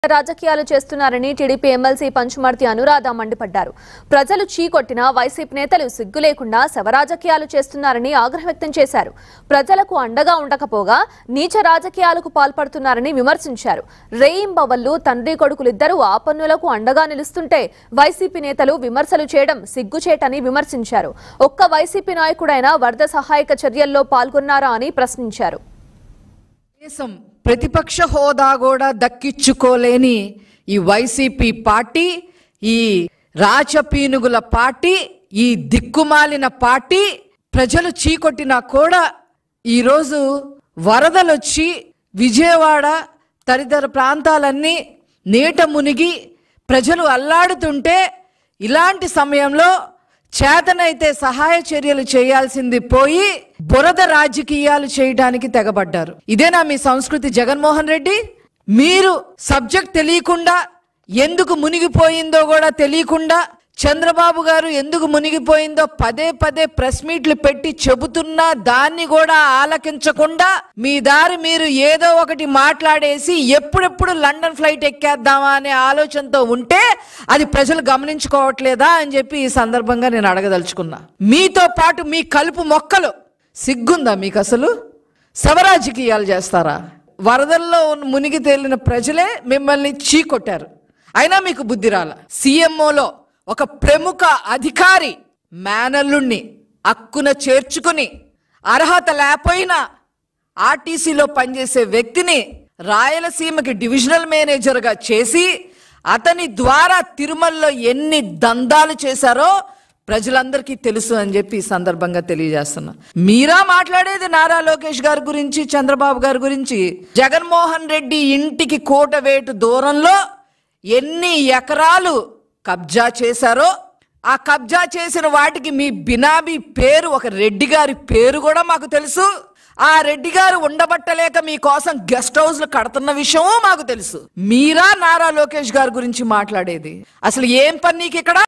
రాజకీయాలు చేస్తున్నారని TDP MLC Panchumarthi Anuradha మండిపడ్డారు ప్రజలు చీకొట్టిన వైసీపీ నేతలు సిగ్గు లేకుండా శవరాజకీయాలు చేస్తున్నారని ఆగ్రహం వ్యక్తం చేశారు ప్రజలకు అండగా ఉండకపోగా నీచ రాజకీయాలకు పాల్పడుతున్నారని విమర్శించారు రేయింబవళ్లు తండ్రి కొడుకులిద్దరూ ఆ పన్నులకు అండగా నిలుస్తుంటే వైసీపీ నేతలు విమర్శలు చేయడం సిగ్గుచేటని విమర్శించారు ఒక్క వైసీపీ నాయకుడైనా వరద సహాయక చర్యల్లో పాల్గొన్నారా అని ప్రశ్నించారు దేశం ప్రతిపక్ష హోదా కూడా దక్కించుకోలేని ఈ వైసీపీ పార్టీ ఈ రాచపీనుగుల పార్టీ ఈ దిక్కుమాలిన పార్టీ ప్రజలు చీకొట్టినా కూడా ఈరోజు వరదలొచ్చి విజయవాడ తదితర ప్రాంతాలన్నీ నీట మునిగి ప్రజలు అల్లాడుతుంటే ఇలాంటి సమయంలో చేతనైతే సహాయ చర్యలు చేయాల్సింది పోయి బురద రాజకీయాలు చేయడానికి తెగబడ్డారు ఇదేనా మీ సంస్కృతి జగన్మోహన్ రెడ్డి మీరు సబ్జెక్ట్ తెలియకుండా ఎందుకు మునిగిపోయిందో కూడా తెలియకుండా చంద్రబాబు గారు ఎందుకు మునిగిపోయిందో పదే పదే ప్రెస్ మీట్లు పెట్టి చెబుతున్నా దాన్ని కూడా ఆలకించకుండా మీ దారి మీరు ఏదో ఒకటి మాట్లాడేసి ఎప్పుడెప్పుడు లండన్ ఫ్లైట్ ఎక్కేద్దామా అనే ఆలోచనతో ఉంటే అది ప్రజలు గమనించుకోవట్లేదా అని చెప్పి ఈ సందర్భంగా నేను అడగదలుచుకున్నా మీతో పాటు మీ కలుపు మొక్కలు సిగ్గుందా మీకు అసలు శవరాజకీయాలు చేస్తారా వరదల్లో ఉన్న మునిగి తేలిన ప్రజలే మిమ్మల్ని చీకొట్టారు అయినా మీకు బుద్ధి రాల సీఎంఓలో ఒక ప్రముఖ అధికారి మేనల్లుణ్ణి అక్కున చేర్చుకుని అర్హత లేకపోయినా ఆర్టీసీలో పనిచేసే వ్యక్తిని రాయలసీమకి డివిజనల్ మేనేజర్గా చేసి అతని ద్వారా తిరుమలలో ఎన్ని దందాలు చేశారో ప్రజలందరికీ తెలుసు అని చెప్పి ఈ సందర్భంగా తెలియజేస్తున్నా మీరా మాట్లాడేది నారా లోకేష్ గారి గురించి చంద్రబాబు గారి గురించి జగన్మోహన్ రెడ్డి ఇంటికి కోటవేటు దూరంలో ఎన్ని ఎకరాలు కబ్జా చేశారో ఆ కబ్జా చేసిన వాటికి మీ బినామీ పేరు ఒక రెడ్డి గారి పేరు కూడా మాకు తెలుసు ఆ రెడ్డి గారు ఉండబట్టలేక మీకోసం గెస్ట్ హౌస్లు కడుతున్న విషయమూ మాకు తెలుసు మీరా నారా లోకేష్ గారి గురించి మాట్లాడేది అసలు ఏం పని నీకు ఇక్కడ